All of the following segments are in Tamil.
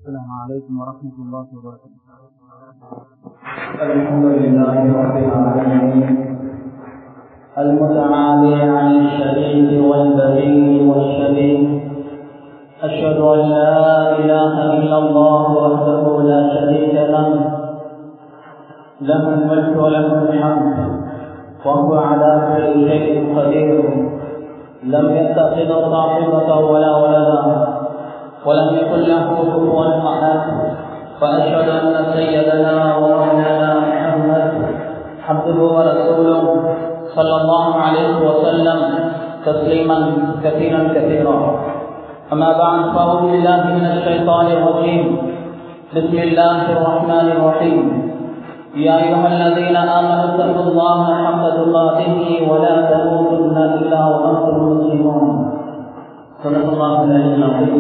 السلام عليكم ورحمة الله وبركاته الحمد لله رب العالمين المتعالي عن الشديد والبديل والشديد أشهد أن لا إله إلا الله وحده لا شريك له له الملك وله الحمد وهو على كل شيء قدير لم يتخذ صاحبة ولا ولدا ولم يكن له كفوا أحد وأشهد أن سيدنا ومولانا محمد عبده ورسوله صلى الله عليه وسلم تسليما كثيرا كثيرا أما بعد فأعوذ بالله من الشيطان الرجيم بسم الله الرحمن الرحيم يا أيها الذين آمنوا اتقوا الله حق تقاته ولا تموتن إلا وأنتم مسلمون صدق الله العلي العظيم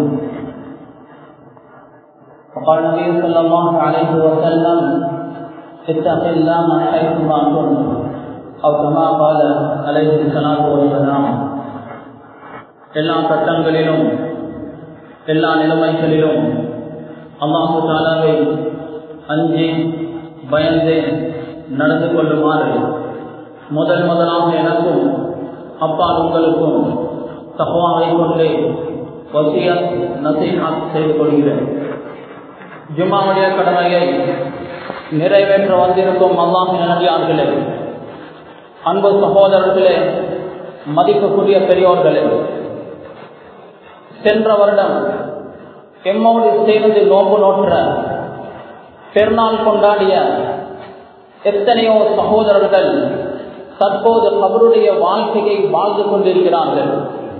وقال النبي صلى الله عليه وسلم اتق الله حيثما كنت أو كما قال عليه الصلاة والسلام எல்லா சட்டங்களிலும் எல்லா நிலைமைகளிலும் அல்லாஹு தாலாவை அஞ்சி பயந்து நடந்து கொள்ளுமாறு முதல் முதலாக எனக்கும் அப்பா உங்களுக்கும் தகவாவை கொண்டு வசியத் நசீஹாத் செய்து கொள்கிறேன் ஜும்மாவுடைய கடமையை நிறைவேற்ற வந்திருக்கும் அல்லாஹின் நடிகார்களே அன்பு சகோதரர்களே மதிக்கக்கூடிய பெரியோர்களே சென்ற வருடம் எம்மோடு சேர்ந்து நோம்பு நோற்ற பெருநாள் கொண்டாடிய எத்தனையோ சகோதரர்கள் தற்போது அவருடைய வாழ்க்கையை வாழ்ந்து கொண்டிருக்கிறார்கள்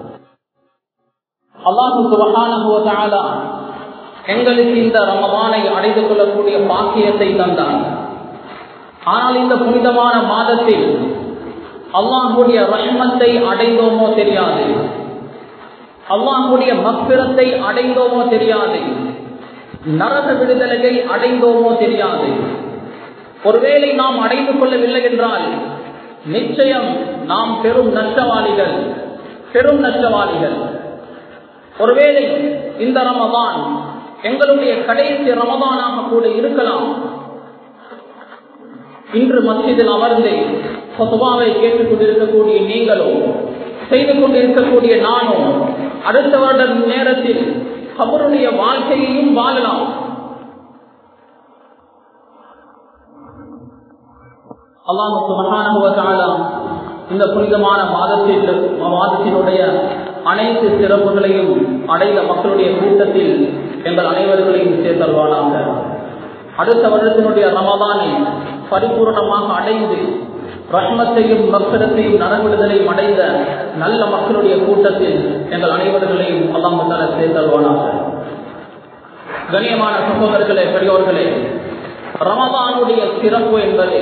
அல்லாஹு சுபகான எங்களுக்கு இந்த ரமதானை அடைந்து கொள்ளக்கூடிய பாக்கியத்தை தந்தான் ஆனால் இந்த புனிதமான மாதத்தில் அல்லாஹுடைய ரஷ்மத்தை அடைந்தோமோ தெரியாது அல்லாஹுடைய மக்கிரத்தை அடைந்தோமோ தெரியாது நரக விடுதலையை அடைந்தோமோ தெரியாது ஒருவேளை நாம் அடைந்து கொள்ளவில்லை என்றால் நிச்சயம் நாம் பெரும் நஷ்டவாளிகள் பெரும் நஷ்டவாளிகள் ஒருவேளை இந்த ரமதான் எங்களுடைய கடைசி ரமதானாக கூட இருக்கலாம் இன்று மசிதில் அமர்ந்து சொத்துவாவை கேட்டுக் கொண்டிருக்கக்கூடிய நீங்களும் செய்து கொண்டிருக்கக்கூடிய நானும் அடுத்த வருட நேரத்தில் அவருடைய வாழ்க்கையையும் வாழலாம் அல்லாஹு இந்த புனிதமான மாதத்தில் மாதத்தினுடைய அனைத்து சிறப்புகளையும் அடைந்த மக்களுடைய கூட்டத்தில் எங்கள் அனைவர்களையும் சேர்த்தல்வானாக அடுத்த வருடத்தினுடைய ரமதானை பரிபூர்ணமாக அடைந்து ரஷ்மத்தையும் மக்களத்தையும் நரவிடுதலையும் அடைந்த நல்ல மக்களுடைய கூட்டத்தில் எங்கள் அனைவர்களையும் அல்லாமத்தால சேர்த்தல்வானாக கண்ணியமான சகோதரர்களே பெரியோர்களே ரமதானுடைய சிறப்பு என்பது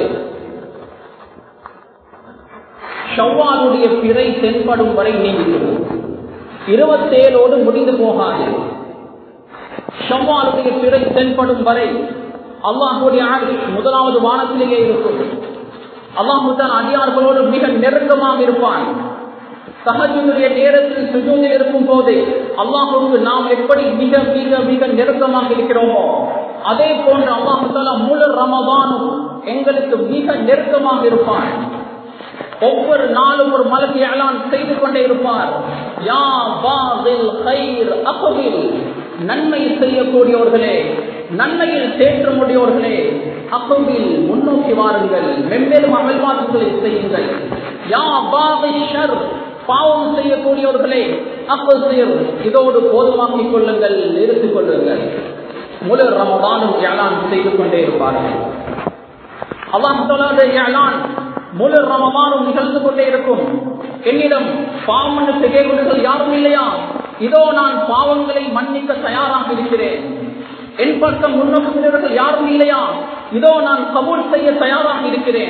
ஷவ்வாலுடைய பிறை தென்படும் வரை நீடிக்கும் இருபத்தேழோடு முடிந்து போகாது ஷவ்வாலுடைய பிறை தென்படும் வரை அல்லாஹுடைய முதலாவது வானத்திலேயே இருக்கும் அல்லாஹு தான் அடியார்களோடு மிக நெருக்கமாக இருப்பான் சகஜனுடைய நேரத்தில் சுஜூதில் இருக்கும் போது அல்லாஹுக்கு நாம் எப்படி மிக மிக மிக நெருக்கமாக இருக்கிறோமோ அதே போன்று அல்லாஹு தாலா முழு ரமதானும் எங்களுக்கு மிக நெருக்கமாக இருப்பான் ஒவ்வொரு நாளும் ஒரு மலக்கு அலான் செய்து கொண்டே இருப்பார் யா பாதில் ஹைர் அகவில் நன்மை செய்யக்கூடியவர்களே நன்மையில் தேற்றமுடையவர்களே அகவில் முன்னோக்கி வாருங்கள் மென்மேலும் அமல்வாக்குகளை செய்யுங்கள் யா பாதிஷர் பாவம் செய்யக்கூடியவர்களே அப்பசீர் இதோடு போதுமாக்கிக் கொள்ளுங்கள் நிறுத்திக் கொள்ளுங்கள் முழு ரமதானும் ஏலான் செய்து கொண்டே இருப்பார்கள் அல்லாஹ் ஏலான் முழு ரமமானும் நிகழ்ந்து கொண்டே இருக்கும் என்னிடம் பாவம் செய்யக்கூடியவர்கள் யாரும் இல்லையா இதோ நான் பாவங்களை மன்னிக்க தயாராக இருக்கிறேன் என் பக்கம் முன்னோக்குகிறவர்கள் யாரும் இல்லையா இதோ நான் கபூல் செய்ய தயாராக இருக்கிறேன்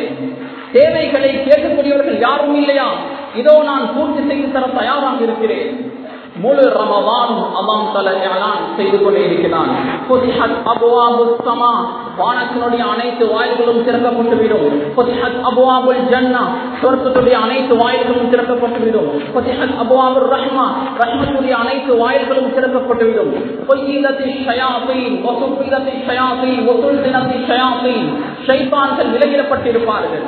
தேவைகளை கேட்கக்கூடியவர்கள் யாரும் இல்லையா இதோ நான் பூர்த்தி செய்து தர தயாராக இருக்கிறேன் முழு ரமவானும் அல்லாம் தல ஏலான் செய்து கொண்டே இருக்கிறான் புதிஹத் அபுவாபு சமா வானத்தினுடைய அனைத்து வாயில்களும் திறக்கப்பட்டுவிடும் புதிஹத் அபுவாபுல் ஜன்னா சொர்க்கத்துடைய அனைத்து வாயில்களும் திறக்கப்பட்டுவிடும் புதிஹத் அபுவாபுல் ரஹ்மா ரஹ்மத்துடைய அனைத்து வாயில்களும் திறக்கப்பட்டுவிடும் பொய்யிலத்தி ஷயாத்தீன் வசுப்பிலத்தி ஷயாத்தீன் வசுல்தினத்தி ஷயாத்தீன் ஷைத்தான்கள் விலகிடப்பட்டிருப்பார்கள்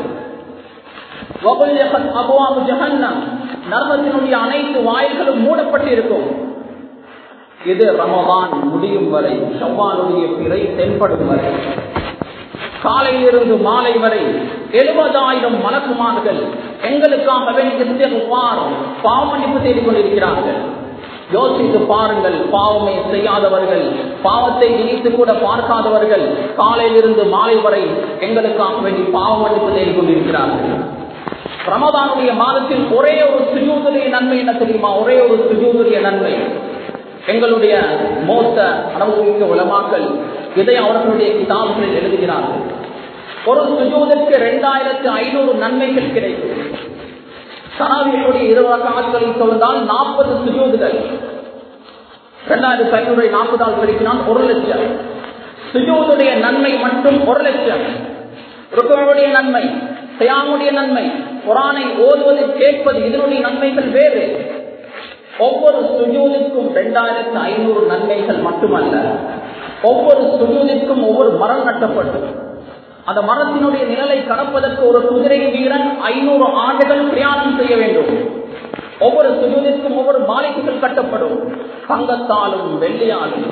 வகுல்யகத் அபுவாபு ஜஹன்னம் நரகத்தினுடைய அனைத்து வாயில்களும் மூடப்பட்டு இருக்கும் இது ரமதான் முடியும் வரை ஷவ்வானுடைய பிறை தென்படும் வரை காலையிலிருந்து மாலை வரை எழுபதாயிரம் மலக்குமார்கள் எங்களுக்காக வேண்டிய பாவமன்னிப்பு செய்து கொண்டிருக்கிறார்கள் யோசித்து பாருங்கள் பாவமே செய்யாதவர்கள் பாவத்தை இனித்து கூட பார்க்காதவர்கள் காலையிலிருந்து மாலை வரை எங்களுக்காக வேண்டி பாவமன்னிப்பு செய்து கொண்டிருக்கிறார்கள் ரமதானுடைய மாதத்தில் ஒரே ஒரு சுஜூதுடைய நன்மை என்ன தெரியுமா ஒரே ஒரு சுஜூதுடைய நன்மை எங்களுடைய மோத்த அனுபவிக்க உலமாக்கள் இதை அவர்களுடைய கிதாபுகளில் எழுதுகிறார்கள் ஒரு சுஜூதற்கு இரண்டாயிரத்து ஐநூறு நன்மைகள் கிடைக்கும் சனாவியுடைய இருபது காலங்களை சொல்வதால் நாற்பது சுஜூதுகள் இரண்டாயிரத்து ஐநூறு நாற்பதால் பெருக்கினால் ஒரு லட்சம் சுஜூதுடைய நன்மை மட்டும் ஒரு லட்சம் ருக்கனுடைய நன்மை செய்யாமுடைய நன்மை குரானை ஓதுவது கேட்பது இதனுடைய நன்மைகள் வேறு ஒவ்வொரு சுஜூதிற்கும் இரண்டாயிரத்து ஐநூறு நன்மைகள் மட்டுமல்ல ஒவ்வொரு சுஜூதிற்கும் ஒவ்வொரு மரம் நட்டப்படும் அந்த மரத்தினுடைய நிழலை கடப்பதற்கு ஒரு குதிரை வீரன் ஐநூறு ஆண்டுகள் பிரயாணம் செய்ய வேண்டும் ஒவ்வொரு சுஜூதிற்கும் ஒவ்வொரு மாளிகைகள் கட்டப்படும் தங்கத்தாலும் வெள்ளியாலும்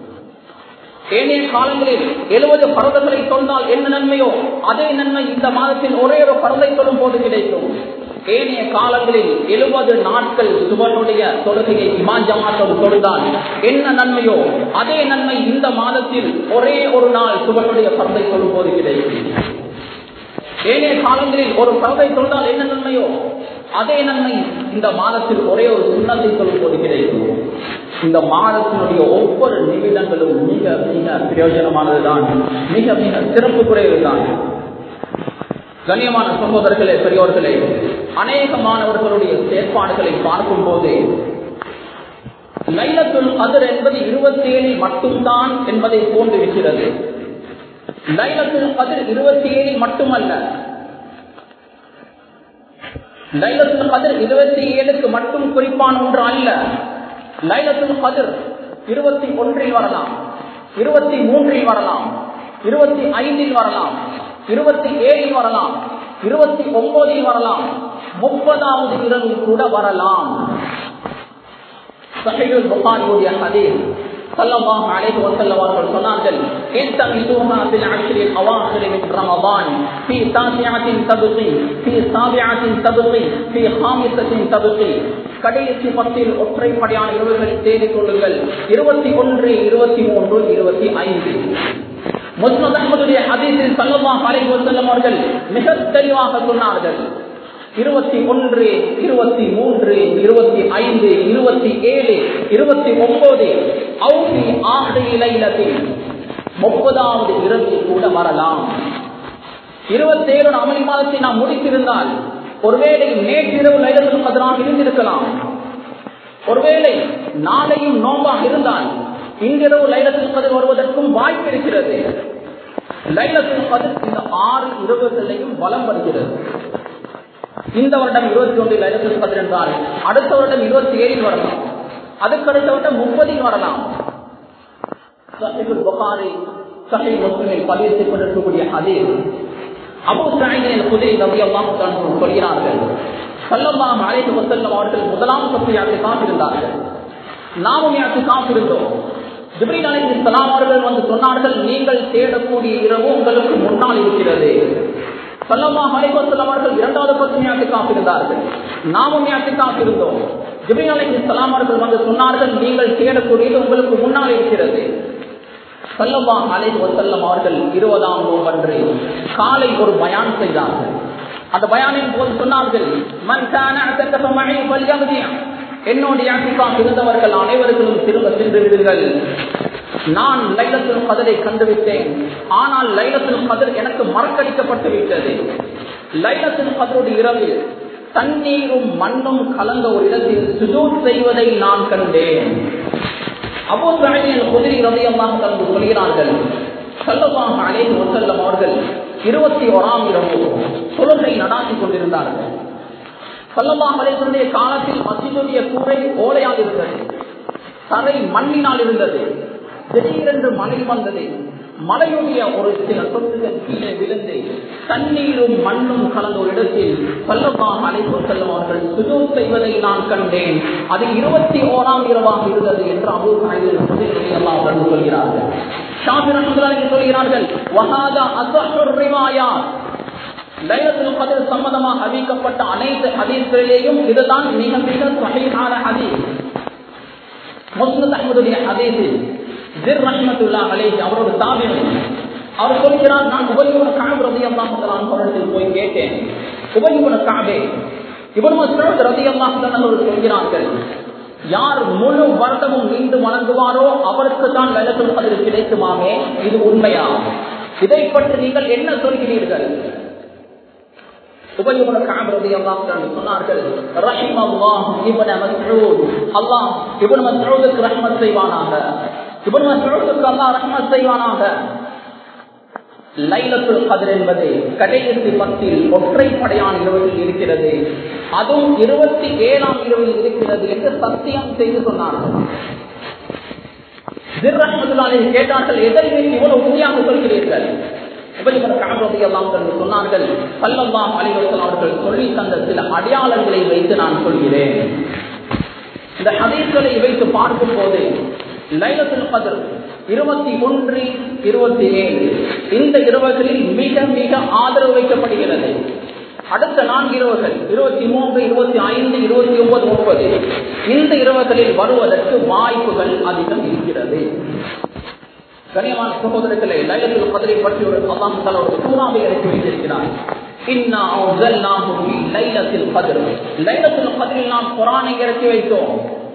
ஏனைய காலங்களில் எழுபது பரதங்களை தொழுந்தால் என்ன நன்மையோ அதே நன்மை இந்த மாதத்தில் ஒரே ஒரு பரதை தொழும் போது கிடைக்கும் ஏனைய காலங்களில் எழுபது நாட்கள் சுவனுடைய தொழுகையை இமாஞ்சமாத்தோடு தொழுதால் என்ன நன்மையோ அதே நன்மை இந்த மாதத்தில் ஒரே ஒரு நாள் சுவனுடைய பரதை தொழும் போது கிடைக்கும் ஏனைய காலங்களில் ஒரு பரதை தொழுதால் என்ன நன்மையோ அதே நன்மை இந்த மாதத்தில் ஒரே ஒரு சுண்ணத்தை சொல்லும் போது கிடைக்கும் இந்த மாதத்தினுடைய ஒவ்வொரு நிமிடங்களும் மிக மிக பிரயோஜனமானதுதான் மிக மிக சிறப்பு குறைவுதான் கண்ணியமான சகோதரர்களே பெரியோர்களே அநேக மாணவர்களுடைய செயற்பாடுகளை பார்க்கும் போது லைலத்துல் கதிர் என்பது இருபத்தி ஏழில் மட்டும்தான் என்பதை தோன்றிருக்கிறது லைலத்துல் கதிர் இருபத்தி ஏழில் மட்டுமல்ல லைலத்துல் கதிர் இருபத்தி ஏழுக்கு மட்டும் குறிப்பான ஒன்று அல்ல லைலத்துல் கதிர் இருபத்தி ஒன்றில் வரலாம் இருபத்தி மூன்றில் வரலாம் இருபத்தி ஐந்தில் வரலாம் இருபத்தி ஏழில் வரலாம் இருபத்தி ஒன்பதில் வரலாம் முப்பதாவது இரவில் கூட வரலாம் சஹீஹுல் புகாரியுடைய ஹதீஸ் ஸல்லல்லாஹு அலைஹி வஸல்லம் அவர்கள் சொன்னார்கள் இத்தமிசுஹா பில் அஷ்ரி அவாஹிர் மின் ரமதான் ஃபீ தாசியாத்தின் தபகி ஃபீ சாபியாத்தின் தபகி ஃபீ ஹாமிசத்தின் தபகி கடைசி பத்தில் ஒற்றைப்படையான இரவுகளை தேடிக் கொள்ளுங்கள் இருபத்தி ஒன்று இருபத்தி மூன்று இருபத்தி ஐந்து முஸ்லிம் அஹமதுடைய ஹதீஸில் ஸல்லல்லாஹு அலைஹி வஸல்லம் அவர்கள் மிக தெளிவாக சொன்னார்கள் இருபத்தி ஒன்று இருபத்தி மூன்று இருபத்தி ஐந்து இருபத்தி ஏழு இருபத்தி ஒன்பது அவுசி ஆசிரியத்தில் முப்பதாவது இரவில் கூட வரலாம் இருபத்தேழு அமளி மாதத்தை நாம் முடித்திருந்தால் ஒருவேளை நேற்றிரவு லைலத்தில் பதினாக இருந்திருக்கலாம் ஒருவேளை நாளையும் நோம்பாக இருந்தால் இன்றிரவு லைலத்தில் பதில் வருவதற்கும் வாய்ப்பு இருக்கிறது லைலத்தில் பதில் இந்த ஆறு இரவுகளையும் வலம் வருகிறது இந்த வருடம் இருபத்தி ஒன்றில் லைலத்துல் கதிர் என்றால் அடுத்த வருடம் இருபத்தி ஏழில் வரலாம் அதுக்கு அடுத்த வருடம் முப்பதில் வரலாம் புகாரி சஹி முஸ்லிமில் பதிவு செய்யப்பட்டிருக்கக்கூடிய அதீர் அபு சாயினின் குதிரை நபி அல்லாஹ் சொல்கிறார்கள் சல்லல்லாம் அழைத்து வசல்லம் அவர்கள் முதலாம் சத்தியாத்தை காத்திருந்தார்கள் நாமும் யாருக்கு காத்திருந்தோம் ஜிப்ரீல் அலி இஸ்லாம் அவர்கள் வந்து சொன்னார்கள் நீங்கள் தேடக்கூடிய இரவு உங்களுக்கு முன்னால் இருக்கிறது சல்லல்லாஹ் அலைவசல்லம் அவர்கள் இரண்டாவது பத்து காத்திருந்தார்கள் நாமும் காத்திருந்தோம் ஜிபின் அலி இஸ்லாம் அவர்கள் வந்து சொன்னார்கள் நீங்கள் தேடக்கூடியது உங்களுக்கு முன்னால் இருக்கிறது சல்லல்லா அலை வசல்லம் அவர்கள் இருபதாம் நோம்பன்று காலை ஒரு பயான் செய்தார்கள் அந்த பயானின் போது சொன்னார்கள் மன் கான அத்தக்க மழை பல்யாவதியா என்னுடைய அன்பிக்காக இருந்தவர்கள் அனைவர்களும் திரும்ப சென்று விடுங்கள் நான் லைலத்தில் கதரை கண்டுவிட்டேன் ஆனால் லைலத்தில் கதர் எனக்கு மறக்கடிக்கப்பட்டு விட்டது லைலத்தில் கதருடைய இரவில் தண்ணீரும் மண்ணும் கலந்த ஒரு இடத்தில் சுஜூத் செய்வதை நான் கண்டேன் அபோ சாமியின் குதிரை ரதையமாக கலந்து சொல்கிறார்கள் செல்லமாக அழைத்து வசல்லம் அவர்கள் இருபத்தி ஓராம் இரவு தொழுகை நடாத்தி கொண்டிருந்தார்கள் செல்லமாக அழைத்தனுடைய காலத்தில் மசிதுடைய கூரை ஓலையால் இருந்தது தரை மண்ணினால் இருந்தது திடீரென்று மழை வந்தது மலையுடைய ஒரு சில சொத்துகள் கீழே விழுந்து தண்ணீரும் மண்ணும் கலந்த ஒரு இடத்தில் பல்லமாக அழைப்பு செல்லும் அவர்கள் சுஜூ செய்வதை நான் கண்டேன் அது இருபத்தி ஓராம் இரவாக இருந்தது என்று அபூர் எல்லாம் அவர்கள் சொல்கிறார்கள் ஷாபிரன் முதலாளி சொல்கிறார்கள் வகாதா அசஹுர் ரிவாயா லைலத்துல் கதிர் சம்பந்தமாக அறிவிக்கப்பட்ட அனைத்து ஹதீஸ்களிலேயும் இதுதான் மிக மிக சகையான ஹதீஸ் முஸ்லிம் அஹமதுடைய ஹதீஸில் ஜிர் ரஹ்மத்துல்லா அலேஹி அவரோட தாபியம் அவர் சொல்கிறார் நான் உபயோக காப் ரதி அல்லாஹலாம் அவரிடத்தில் போய் கேட்டேன் உபயோக காபே இவன் மசூத் ரதி அல்லாஹன் அவர்கள் சொல்கிறார்கள் யார் முழு வருடமும் நீண்டு வணங்குவாரோ அவருக்கு தான் லலத்துல் கதிர் கிடைக்குமாமே இது உண்மையா இதை பற்றி நீங்கள் என்ன சொல்கிறீர்கள் உபயோக காபரதி அல்லாஹ் சொன்னார்கள் ரஹிம் அல்லாஹ் இப்ன மஸ்ஊத் அல்லாஹ் இப்ன மஸ்ஊதுக்கு ரஹ்மத் செய்வானாக இப்ன மஸ்ஊதுக்கு அல்லாஹ் ரஹ்மத் செய்வானாக லைலத்துல் கதிர் என்பது கடைசி பத்தில் ஒற்றைப்படையான இரவில் இருக்கிறது அதுவும் இருபத்தி ஏழாம் இரவில் இருக்கிறது என்று சத்தியம் செய்து சொன்னார்கள் கேட்டார்கள் எதை இவ்வளவு உறுதியாக சொல்கிறீர்கள் சொன்னார்கள் பல்லல்லாம் அலிவசல் அவர்கள் சொல்லி தந்த சில அடையாளங்களை வைத்து நான் சொல்கிறேன் இந்த ஹதீஸ்களை வைத்து பார்க்கும் போது லைலத்துல் கதர் இருபத்தி ஒன்று இருபத்தி ஏழு இந்த இரவுகளில் மிக மிக ஆதரவு வைக்கப்படுகிறது அடுத்த நான்கு இரவுகள் இருபத்தி மூன்று இருபத்தி ஐந்து இருபத்தி ஒன்பது முப்பது இந்த இரவுகளில் வருவதற்கு வாய்ப்புகள் அதிகம் இருக்கிறது கனியமான சகோதரர்களே லைலத்துல் கதரை பற்றி ஒரு அல்லாம் தலா ஒரு சூறாவை இறக்கி வைத்திருக்கிறார் நாம் குரானை இறக்கி வைத்தோம்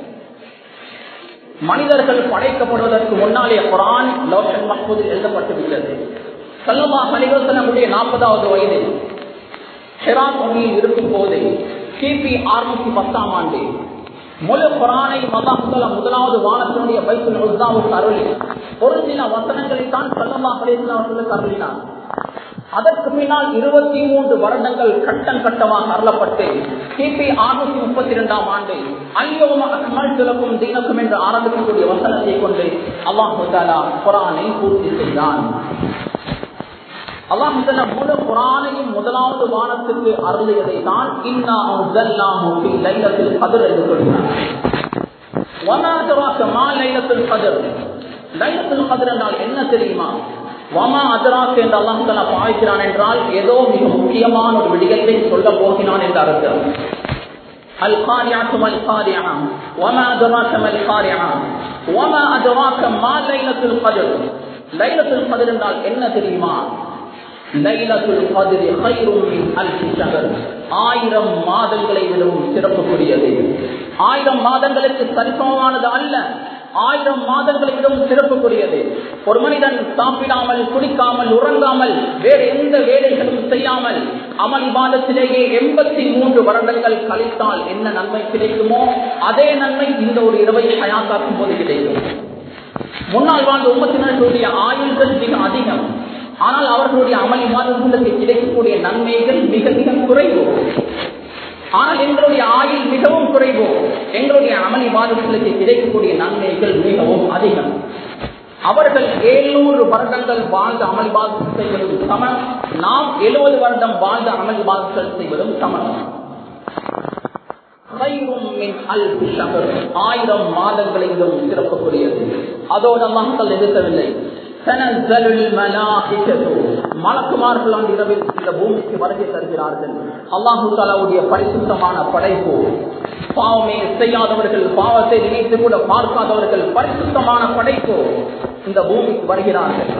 மனிதர்கள் படைக்கப்படுவதற்கு முன்னாலே குரான் லோகன் மஹ்மூதில் எழுதப்பட்டு விட்டது சல்லமா ஹலிவசனமுடைய நாற்பதாவது வயதில் ஷெரான் மொழியில் இருக்கும் போது கிபி அறுநூத்தி பத்தாம் ஆண்டு முழு குரானை மதாமுதல முதலாவது வானத்தினுடைய பைசல் உத்தாவுக்கு அருளி ஒரு சில வசனங்களை தான் சல்லமா ஹலிவசன் அவர்களுக்கு அருளினார் அதற்கு பின்னால் இருபத்தி மூன்று வருடங்கள் கட்டம் கட்டமாக அருளப்பட்டு கிபி அறுநூத்தி முப்பத்தி இரண்டாம் ஆண்டு அல்யோம அக்மல் திலக்கும் தீனக்கும் என்று ஆரம்பிக்கக்கூடிய வசனத்தை கொண்டு அல்லாஹு தாலா குரானை பூர்த்தி செய்தான் அல்லாஹ் முழு குரானையும் முதலாவது வானத்துக்கு அருளியதை தான் இன்னா லைலத்தில் கதிர் என்று சொல்கிறார் லைலத்தில் கதிர் லைலத்தில் கதிர் என்றால் என்ன தெரியுமா வமா அதராக் என்று அல்லாஹ் தலா பாய்க்கிறான் என்றால் ஏதோ மிக முக்கியமான ஒரு விடயத்தை சொல்ல போகிறான் என்று அர்த்தம் القارعة ما القارعة وما أدراك ما القارعة وما أدراك ما ليلة القدر ليلة القدر என்றால் என்ன தெரியுமா லைலத்துல் கதிரி கைரும் மின் அல்ஃபி ஷஹர் ஆயிரம் மாதங்களை விடவும் சிறப்புக்குரியது ஆயிரம் மாதங்களுக்கு சரிசமமானது அல்ல ஆயிரம் மாதங்களை விடவும் சிறப்புக்குரியது ஒரு மனிதன் சாப்பிடாமல் குடிக்காமல் உறங்காமல் வேறு எந்த வேலைகளும் செய்யாமல் அமல் மாதத்திலேயே எண்பத்தி மூன்று வருடங்கள் கழித்தால் என்ன நன்மை கிடைக்குமோ அதே நன்மை இந்த ஒரு இரவை ஹயாத்தாக்கும் போது கிடைக்கும் முன்னாள் வாழ்ந்த உம்மத்தினர்களுடைய ஆயுள்கள் மிக அதிகம் ஆனால் அவர்களுடைய அமல் மாதங்களுக்கு கிடைக்கக்கூடிய நன்மைகள் மிக மிக குறைவு ஆனால் எங்களுடைய ஆயுள் மிகவும் குறைவு எங்களுடைய அமளி மாதங்களுக்கு கிடைக்கக்கூடிய நன்மைகள் மிகவும் அதிகம் அவர்கள் ஏழுநூறு வருடங்கள் வாழ்ந்த அமல் பாதம் செய்வதும் சமம் நாம் எழுபது வருடம் வாழ்ந்த அமல் பாதங்கள் செய்வதும் சமம் ஆயிரம் மாதங்களிலும் சிறப்புக்குரியது அதோடு மக்கள் எதிர்க்கவில்லை மலக்குமார்கள் அந்த இரவில் இந்த பூமிக்கு வருகை தருகிறார்கள் அல்லாஹு தாலாவுடைய பரிசுத்தமான படைப்பு பாவமே செய்யாதவர்கள் பாவத்தை நினைத்து கூட பார்க்காதவர்கள் பரிசுத்தமான படைப்பு இந்த பூமிக்கு வருகிறார்கள்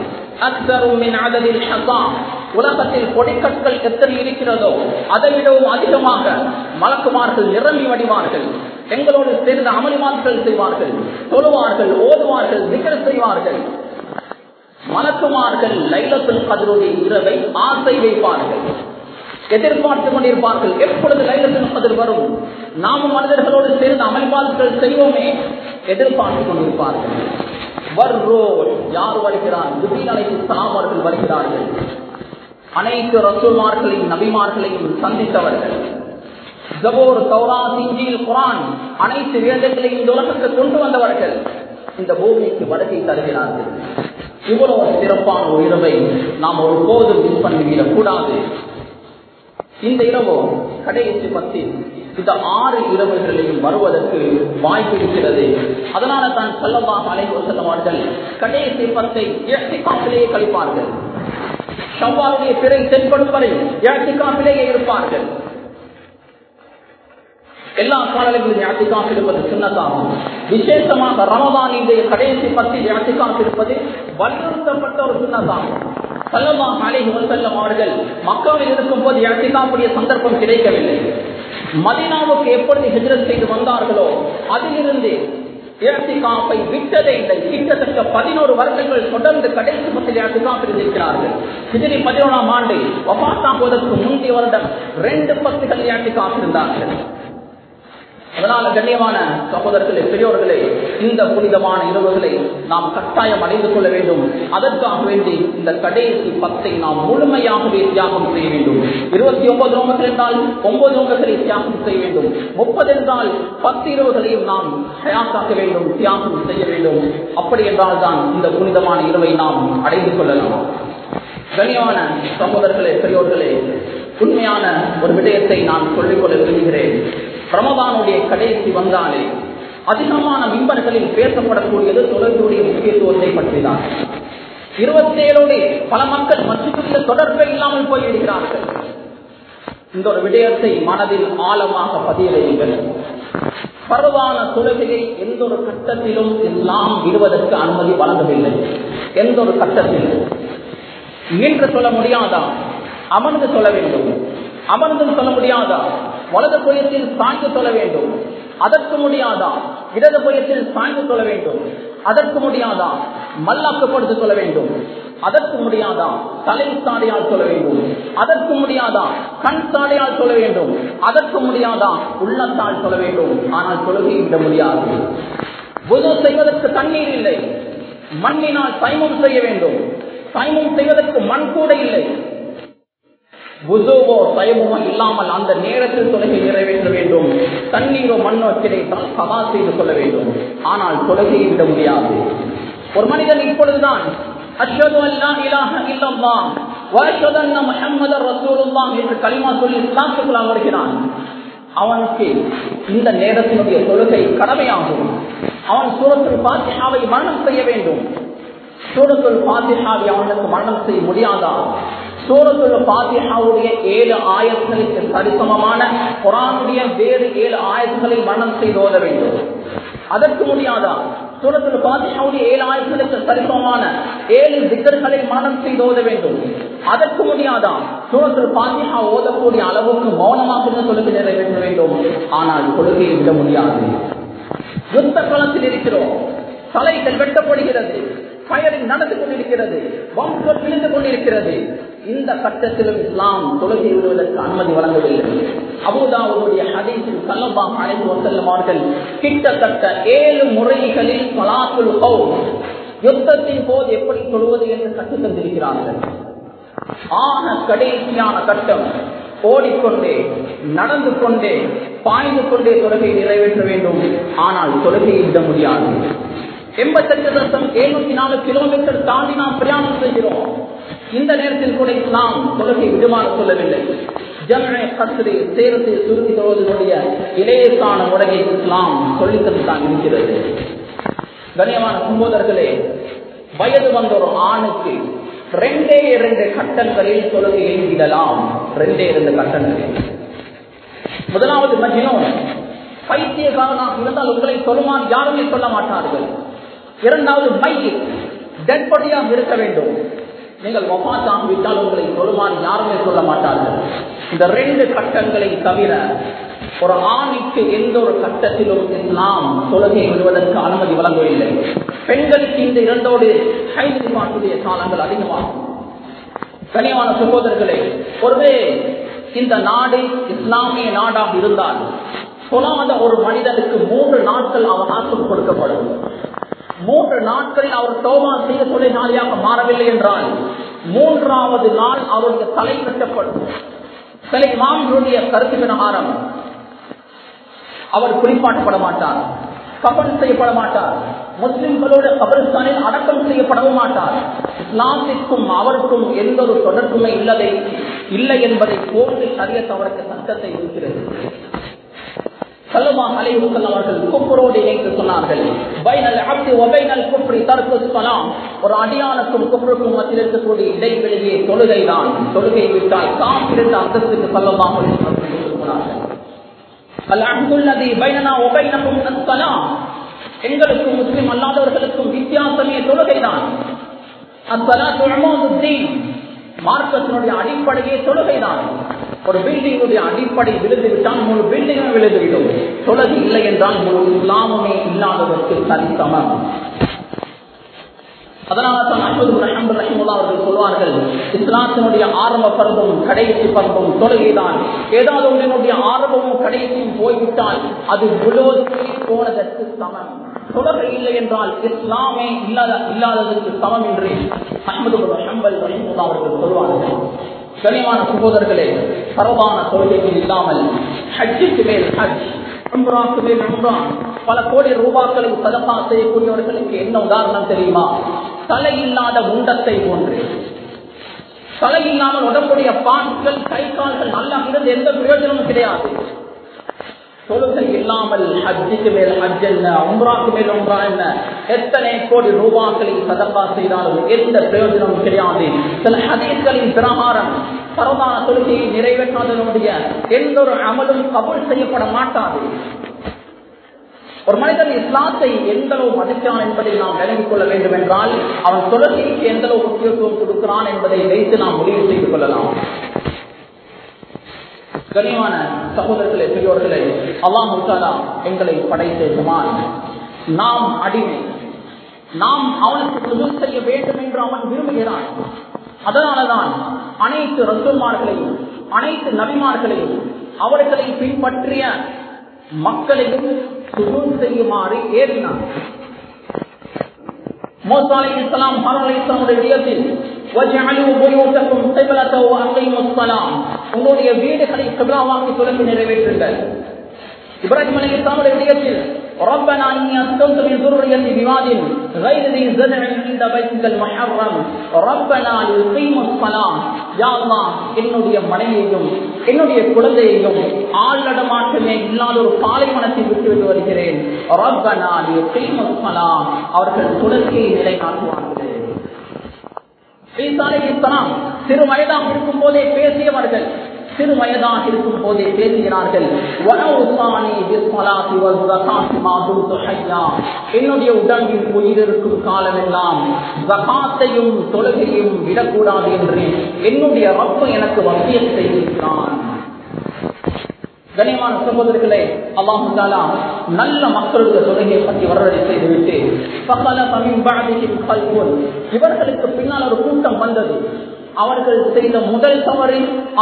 உலகத்தில் கொடிக்கற்கள் எத்தனை இருக்கிறதோ அதை விடவும் அதிகமாக மலக்குமார்கள் நிரம்பி வடிவார்கள் எங்களோடு சேர்ந்த அமளிமார்கள் செய்வார்கள் தொழுவார்கள் ஓதுவார்கள் நிகழ் செய்வார்கள் மலக்குமார்கள் லைலத்துல் கதருடைய இரவை ஆசை வைப்பார்கள் எதிர்பார்த்து கொண்டிருப்பார்கள் எப்பொழுது லைலத்தில் பதில் வரும் நாமும் மனிதர்களோடு சேர்ந்து அமல்பாடுகள் செய்வோமே எதிர்பார்த்து கொண்டிருப்பார்கள் வர்றோ யார் வருகிறார் ஜிபில் அலைஹி ஸலாம் அவர்கள் வருகிறார்கள் அனைத்து ரசூல்மார்களையும் நபிமார்களையும் சந்தித்தவர்கள் ஜபோர் தௌராத் இஞ்சில் குரான் அனைத்து வேதங்களையும் இந்த உலகத்துக்கு கொண்டு வந்தவர்கள் இந்த பூமிக்கு வருகை தருகிறார்கள் இவ்வளவு சிறப்பான ஒரு இரவை நாம் ஒரு போதும் மிஸ் பண்ணிவிடக் கூடாது இந்த இரவோ கடைசி பத்தில் இந்த ஆறு இரவுகளையும் வருவதற்கு வாய்ப்பு இருக்கிறது அதனால தான் செல்லமாக அழைப்பு செல்லவார்கள் கடைசி பத்தை காப்பிலேயே கழிப்பார்கள் ஷவ்வாலுடைய பிறை தென்படும் வரை காப்பிலேயே இருப்பார்கள் எல்லா காலங்களிலும் யாத்திகாம் இருப்பது சின்னதாகும் விசேஷமாக ரமதானியுடைய கடைசி பத்தி யாத்திகாம் இருப்பது வலியுறுத்தப்பட்ட ஒரு சின்னதாகும் செல்லமாக அலைஹி வசல்லம் அவர்கள் மக்காவில் இருக்கும் போது யாத்திகாவுடைய சந்தர்ப்பம் கிடைக்கவில்லை மதினாவுக்கு எப்படி ஹிஜரத் செய்து வந்தார்களோ அதிலிருந்து இழத்திகாப்பை விட்டதே இல்லை கிட்டத்தட்ட பதினோரு வருடங்கள் தொடர்ந்து கடைசி பத்தில் இழத்திகாப் இருந்திருக்கிறார்கள் ஹிஜரி பதினோராம் ஆண்டு ஒபாத்தாகுவதற்கு முந்தைய வருடம் ரெண்டு பத்துகள் இழத்திகாப் இருந்தார்கள் அதனால கண்ணியமான சகோதரர்களே பெரியோர்களே இந்த புனிதமான இரவுகளை நாம் கட்டாயம் அடைந்து கொள்ள வேண்டும் அதற்காக வேண்டி இந்த கடைசி பத்தை நாம் முழுமையாகவே தியாகம் செய்ய வேண்டும் இருபத்தி ஒன்பது நோம்புகள் என்றால் ஒன்பது நோம்புகளை தியாகம் செய்ய வேண்டும் முப்பது என்றால் பத்து இரவுகளையும் நாம் தயாராக்க வேண்டும் தியாகம் செய்ய வேண்டும் அப்படி என்றால் தான் இந்த புனிதமான இரவை நாம் அடைந்து கொள்ளலாம் கண்ணியமான சகோதரர்களே பெரியோர்களே உண்மையான ஒரு விடயத்தை நான் சொல்லிக்கொள்ள விரும்புகிறேன் ரமதானுடைய கடைசி வந்தாலே அதிகமான மின்பர்களில் பேசப்படக்கூடியது தொழிலுடைய முக்கியத்துவத்தை பற்றிதான் இருபத்தேழோடு பல மக்கள் மற்றொரு தொடர்பே இல்லாமல் போய்விடுகிறார்கள் இந்த ஒரு விடயத்தை மனதில் ஆழமாக பதிய வையுங்கள் பரவான தொழுகையை எந்த ஒரு கட்டத்திலும் இஸ்லாம் விடுவதற்கு அனுமதி வழங்கவில்லை எந்த ஒரு கட்டத்திலும் நின்று சொல்ல முடியாதா அமர்ந்து சொல்ல வேண்டும் அமர்ந்தும் சொல்ல முடியாதா வலது புயத்தில் சாய்ந்து சொல்ல வேண்டும் அதற்கு முடியாதா இடது புயத்தில் சாய்ந்து சொல்ல வேண்டும் அதற்கு முடியாதா மல்லாக்கப்படுத்தி சொல்ல வேண்டும் அதற்கு முடியாதா தலை சாடையால் சொல்ல வேண்டும் அதற்கு முடியாதா கண் சாடையால் சொல்ல வேண்டும் அதற்கு முடியாதா உள்ளத்தால் சொல்ல வேண்டும் ஆனால் தொழுகை விட முடியாது புது செய்வதற்கு தண்ணீர் இல்லை மண்ணினால் தைமம் செய்ய வேண்டும் தைமம் செய்வதற்கு மண் கூட இல்லை புதுவோ தயமுமோ இல்லாமல் அந்த நேரத்தில் தொழுகை நிறைவேற்ற வேண்டும் தண்ணீரோ மண்ணோ கிடைத்தால் சதா செய்து கொள்ள வேண்டும் ஆனால் தொழுகையை விட முடியாது ஒரு மனிதன் இப்பொழுதுதான் அஷ்ஹது அல்லா இலாஹ இல்லல்லாஹ் வ அஷ்ஹது அன்ன முஹம்மதர் ரசூலுல்லாஹ் என்று கலிமா சொல்லி இஸ்லாத்துக்குள் வருகிறான் அவனுக்கு இந்த நேரத்தினுடைய தொழுகை கடமையாகும் அவன் சூரத்தில் பாத்தியாவை மரணம் செய்ய வேண்டும் சூரத்துல் பாத்தியாவை அவனுக்கு மரணம் செய்ய முடியாதா சூரத்துல் பாத்தியாவுடைய ஏழு ஆயத்துகளுக்கு சரிசமமான குரானுடைய வேறு ஏழு ஆயத்துகளை மரணம் செய்து ஓத வேண்டும் அதற்கு முடியாதா சூரத்துல் பாத்தியாவுடைய ஏழு ஆயத்துகளுக்கு சரிசமமான ஏழு திக்கர்களை மரணம் செய்து ஓத வேண்டும் அதற்கு முடியாதா சூரத்துல் பாத்தியா ஓதக்கூடிய அளவுக்கு மௌனமாக தொழுகை நிறைவேற்ற வேண்டும் ஆனால் தொழுகையை விட முடியாது யுத்த களத்தில் இருக்கிறோம் தலைகள் வெட்டப்படுகிறது பயரில் நடந்து கொண்டிருக்கிறது வம்சம் விழுந்து கொண்டிருக்கிறது இந்த கட்டத்திலும் இஸ்லாம் தொழுகை விடுவதற்கு அனுமதி வழங்கவில்லை அபுதாவுடைய ஹதீஸில் கல்லம்பாம் அழைத்து வந்தல்லமார்கள் கிட்டத்தட்ட ஏழு முறைகளில் பலாத்துல் யுத்தத்தின் போது எப்படி தொழுவது என்று கற்று தந்திருக்கிறார்கள் ஆன கடைசியான கட்டம் ஓடிக்கொண்டே நடந்து கொண்டே பாய்ந்து கொண்டே தொழுகை நிறைவேற்ற வேண்டும் ஆனால் தொழுகையை விட முடியாது எண்பத்தெட்டு லட்சம் எழுநூத்தி நாலு கிலோமீட்டர் தாண்டி நாம் பிரயாணம் செய்கிறோம் இந்த நேரத்தில் கூட இஸ்லாம் தொழுகை விடுமாறு சொல்லவில்லை ஜம்மை கத்திரை சேரத்தை சுருத்தி தொழுவதனுடைய இளையக்கான முறையை இஸ்லாம் சொல்லித்தந்து தான் இருக்கிறது கண்ணியமான சகோதரர்களே வயது வந்த ஒரு ஆணுக்கு ரெண்டே இரண்டு கட்டங்களில் தொழுகையை விடலாம் ரெண்டே இரண்டு கட்டங்களில் முதலாவது மஜினோன் பைத்தியக்காரனாக இருந்தால் உங்களை சொல்லுமான் யாருமே சொல்ல மாட்டார்கள் இரண்டாவது மை டெட்படியாக இருக்க வேண்டும் நீங்கள் ஒப்பாத்தான் விட்டால் உங்களை சொல்லுமான் யாருமே சொல்ல மாட்டார்கள் இந்த ரெண்டு கட்டங்களை தவிர ஒரு ஆணிக்கு எந்த ஒரு கட்டத்திலும் இஸ்லாம் தொழுகை விடுவதற்கு அனுமதி வழங்கவில்லை பெண்களுக்கு இந்த இரண்டோடு கைது மாற்றுடைய காலங்கள் அதிகமாகும் கனியமான சகோதரர்களே ஒருவே இந்த நாடு இஸ்லாமிய நாடாக இருந்தால் சொல்லாத ஒரு மனிதனுக்கு மூன்று நாட்கள் அவகாசம் கொடுக்கப்படும் மூன்று நாட்களில் அவர் தோமா செய்த தொழிலாளியாக மாறவில்லை என்றால் மூன்றாவது நாள் அவருடைய தலை வெட்டப்படும் சில இமாம்களுடைய கருத்து பிரகாரம் அவர் குறிப்பாட்டப்பட மாட்டார் கபன் செய்யப்பட மாட்டார் முஸ்லிம்களோட கபரிஸ்தானில் அடக்கம் செய்யப்படவும் மாட்டார் இஸ்லாத்திற்கும் அவருக்கும் எந்த ஒரு தொடர்புமே இல்லதை இல்லை என்பதை போன்று சரியத் அவருக்கு சட்டத்தை இருக்கிறது சல்லுமா அலைவுக்கள் அவர்கள் குப்புரோடு இணைத்து சொன்னார்கள் பைனல் அப்தி ஒபைனல் குப்ரி தர்க்கு சலாம் ஒரு அடியானுக்கும் குப்ருக்கும் மத்தியில் இருக்கக்கூடிய இடைவெளியே தொழுகை தான் தொழுகை விட்டால் காப்பிருந்த அந்தஸ்துக்கு சல்லுமா சொன்னார்கள் அல் அப்துல்லதி பைனனா ஒபைனக்கும் அஸ்ஸலாம் எங்களுக்கும் முஸ்லிம் அல்லாதவர்களுக்கும் வித்தியாசமே தொழுகைதான் அஸ்ஸலாத்து உமூதுத்தீன் மார்க்கத்தினுடைய அடிப்படையே தொழுகைதான் ஒரு பில்டிங்குடைய அடிப்படை விழுந்து விட்டால் முழு பில்டிங்கும் விழுந்துவிடும் தொழுகை இல்லை என்றால் முழு இஸ்லாமுமே இல்லாததற்கு சரிசமம் அதனால தான் அஹமது ரஹமது ரஹிமுல்லா அவர்கள் சொல்வார்கள் இஸ்லாத்தினுடைய ஆரம்ப பருவம் கடைசி பருவம் தொழுகைதான் ஏதாவது ஒன்றினுடைய ஆரம்பமும் கடைசியும் போய்விட்டால் அது முழுவதுமே போனதற்கு சமம் தொழுகை இல்லை என்றால் இஸ்லாமே இல்லாத இல்லாததற்கு சமம் என்று அஹமது ரஹம்பல் ரஹிமுல்லா அவர்கள் சொல்வார்கள் கனிமான சகோதரர்களே பரவான தொழுகைகள் இல்லாமல் ஹஜ்ஜுக்கு மேல் ஹஜ் உம்ராக்கு மேல் உம்ரா பல கோடி ரூபாக்களை சதப்பா செய்யக்கூடியவர்களுக்கு என்ன உதாரணம் தெரியுமா தலை இல்லாத உண்டத்தை போன்று தலை இல்லாமல் உடம்புடைய பான்கள் கை கால்கள் நல்லா இருந்து எந்த பிரயோஜனமும் கிடையாது தொழுகை இல்லாமல் ஹஜ்ஜுக்கு மேல் ஹஜ் என்ன உம்ராக்கு மேல் உம்ரா என்ன எத்தனை கோடி ரூபாக்களை சதப்பா செய்தாலும் எந்த பிரயோஜனமும் கிடையாது சில ஹதீஸ்களின் பிரகாரம் பரவான தொழுகையை நிறைவேற்றாதனுடைய எந்த ஒரு அமலும் கபுல் செய்யப்பட மாட்டாது ஒரு மனிதன் இஸ்லாத்தை எந்த அளவு மதிக்கிறான் என்பதை நாம் விளங்கிக் கொள்ள வேண்டும் என்றால் அவன் தொழுகைக்கு எந்த அளவு முக்கியத்துவம் கொடுக்கிறான் என்பதை வைத்து நாம் முடிவு செய்து கொள்ளலாம் கனிமான சகோதரர்களே பெரியோர்களே அல்லாஹ் முத்தாலா எங்களை படைத்த ஜமான் நாம் அடிமை நாம் அவனுக்கு சுகம் செய்ய வேண்டும் என்று அவன் விரும்புகிறான் அதனாலதான் அனைத்து ரசூல்மார்களையும் அனைத்து நபிமார்களையும் அவர்களை பின்பற்றிய மக்களையும் சுகம் செய்யுமாறு ஏறினான் மோசா அலை இஸ்லாம் ஹாரூன் அலை இஸ்லாமுடைய விடயத்தில் وَجَعَلُوا بُيُوتَكُمْ قِبْلَةً وَأَقِيمُوا الصَّلَاةَ உங்களுடைய வீடுகளை கிப்லாவாக்கி தொலைந்து நிறைவேற்றுங்கள் இப்ராஹிம் அலி இஸ்லாமுடைய விடயத்தில் ربنا إني أسكنت من ذريتي بواد غير ذي زرع عند بيتك المحرم ربنا ليقيموا الصلاة يا الله என்னுடைய மனைவியையும் என்னுடைய குழந்தையையும் ஆள் நடமாட்டமே இல்லாத ஒரு பாலைவனத்தை விட்டுவிட்டு வருகிறேன் ரப்பனா லியுகீமு ஸலாத் அவர்கள் தொழுகையை நிலைநாட்டுவார்கள் சிறு வயதாக இருக்கும் போதே பேசியவர்கள் சிறு வயதாக இருக்கும் போதே பேசுகிறார்கள் என்னுடைய உடம்பில் உயிர் இருக்கும் காலமெல்லாம் ஜகாத்தையும் தொழுகையும் விடக்கூடாது என்று என்னுடைய ரப்பு எனக்கு வசியம் செய்திருக்கிறான் கனிமான சகோதரர்களே அல்லாஹாலா நல்ல மக்களுடைய தொழுகையை பற்றி வரவழை செய்துவிட்டு இவர்களுக்கு பின்னால் ஒரு கூட்டம் வந்தது அவர்கள் செய்த முதல் தவறு